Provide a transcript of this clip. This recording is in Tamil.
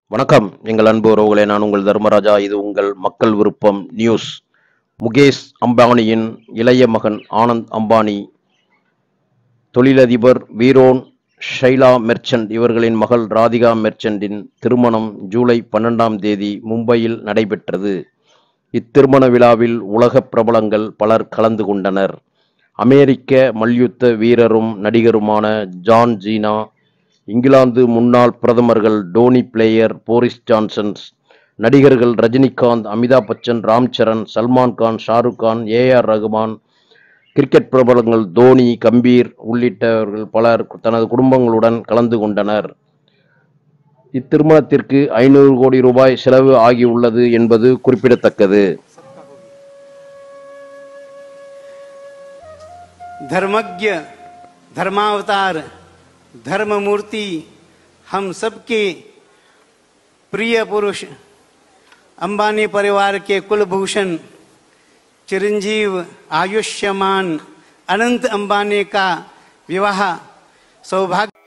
வணக்கம் எங்கள் அன்பு உறவுகளே நான் உங்கள் தர்மராஜா இது உங்கள் மக்கள் விருப்பம் நியூஸ் முகேஷ் அம்பானியின் இளைய மகன் ஆனந்த் அம்பானி தொழிலதிபர் வீரோன் ஷைலா மெர்ச்சன்ட் இவர்களின் மகள் ராதிகா மெர்ச்சன்டின் திருமணம் ஜூலை பன்னெண்டாம் தேதி மும்பையில் நடைபெற்றது இத்திருமண விழாவில் உலக பிரபலங்கள் பலர் கலந்து கொண்டனர் அமெரிக்க மல்யுத்த வீரரும் நடிகருமான ஜான் ஜீனா இங்கிலாந்து முன்னாள் பிரதமர்கள் டோனி பிளேயர் போரிஸ் ஜான்சன்ஸ் நடிகர்கள் Rajinikanth Amitabh Bachchan Ram Charan Salman Khan Shahrukh Khan A R Rahman cricket பிரபலங்கள் தோனி கம்பீர் உள்ளிட்டவர்கள் பலர் தனது குடும்பங்களுடன் கலந்து கொண்டனர் இத்திருமணத்திற்கு ஐநூறு கோடி ரூபாய் செலவு ஆகியுள்ளது என்பது குறிப்பிடத்தக்கது धर्मज्ञ धर्मावतार धर्म मूर्ति हम सबके प्रिय पुरुष अंबानी परिवार के कुलभूषण चिरंजीव आयुष्यमान अनंत अंबानी का विवाह सौभाग्य